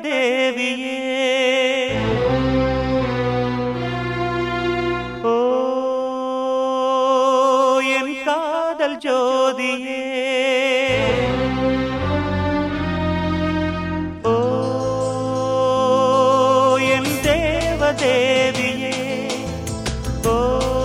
தேவதேவியே ஓ என் காதல் ஜோதியே ஓ என் தேவதேவியே ஓ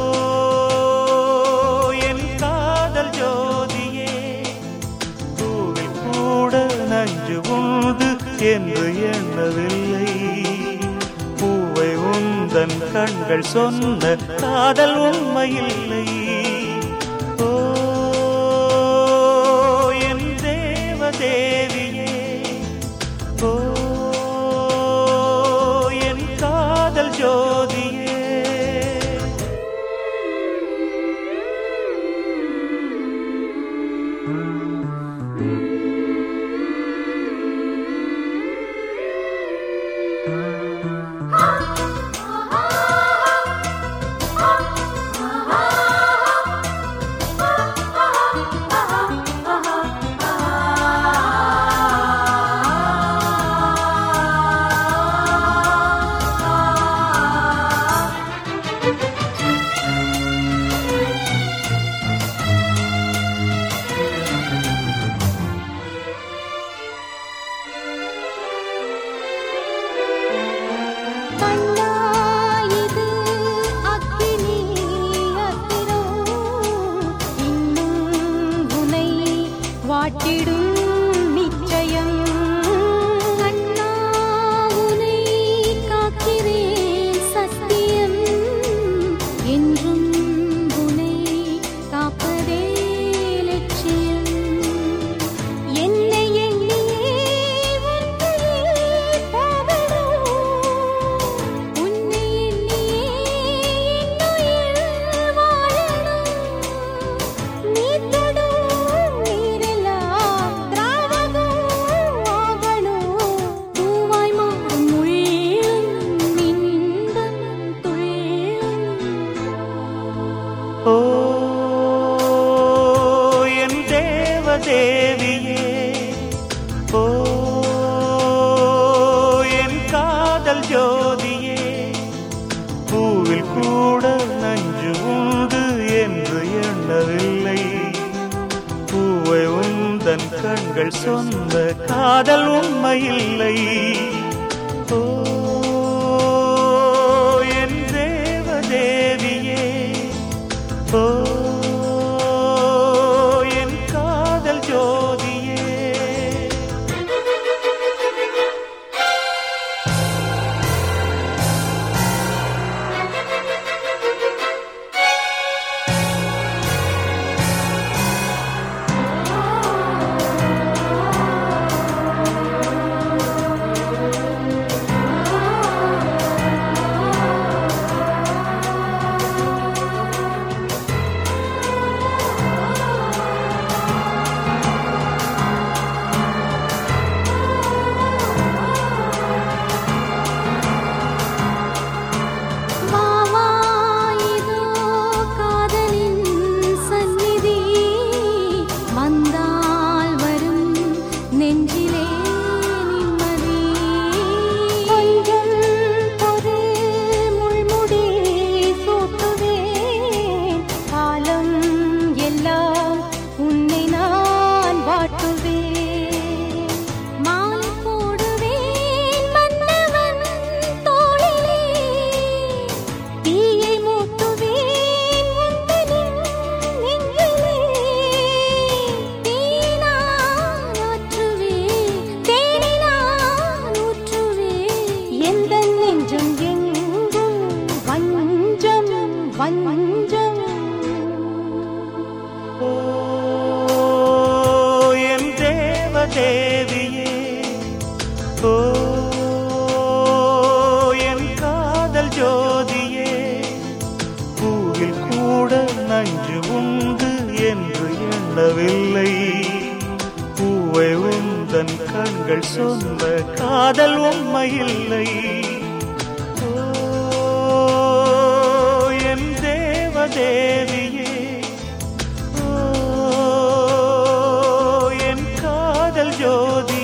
என் காதல் ஜோதியே பூவில் கூட நஞ்சு உண்டு என்று எண்ணவில்லை பூவை உந்தன் கண்கள் சொன்ன காதல் உண்மையில்லை ஓ என் தேவதேவியே ஓ என் காதல் ஜோதியே கண்ணா இது அக்கினி அத்திரம் இன்னும் உனை வாட்டிடும் நிச்சயம் கண்ணா உனை காக்கிறேன் சத்தியம் என்றும் உனை காப்பதே லட்சியம் என்னை எண்ணியே உன்னையே போகணும் உன்னை எண்ணியே என்னுயிர் வாழணும் நீ தொடும் நீரெல்லாம் திராவகம் ஆகணும் பூவாய் மாறும் உள்ளம் இன்பம் துள்ளும் ஓ என் தேவதேவியே ஓ என் காதல் ஜோதியே பூவில் கூட நஞ்சு உண்டு என்று எண்ணவில்லை பூவை உந்தன் கண்கள் சொந்த காதல் உண்மையில்லை ஓ என் தேவதேவியே ஓ என் காதல் ஜோதியே வாவா இதோ காதலின் சந்நிதி வந்தால் வரும் நெஞ்சிலே நிம்மதி கொஞ்சம் பொறு முள்முடி சூட்டுவேன் காலம் எல்லாம் உன்னை நான் வாட்டுவேன் மாலை போடுவேன் மன்னவன் தோளிலே தீயை மூட்டுவேன் உந்தனின் நெஞ்சிலே தீனான் ஆற்றுவேன் தேனினான் ஊற்றுவேன் எந்தன் நெஞ்சம் எங்கும் வஞ்சம் வஞ்சம் ஓ என் தேவதேவியே ஓ என் காதல் ஜோதியே பூவில் கூட நஞ்சு உண்டு என்று எண்ணவில்லை பூவை உந்தன் கண்கள் சொன்ன காதல் உண்மையில்லை ஓ என் தேவதேவியே ஓ என் காதல் ஜோதி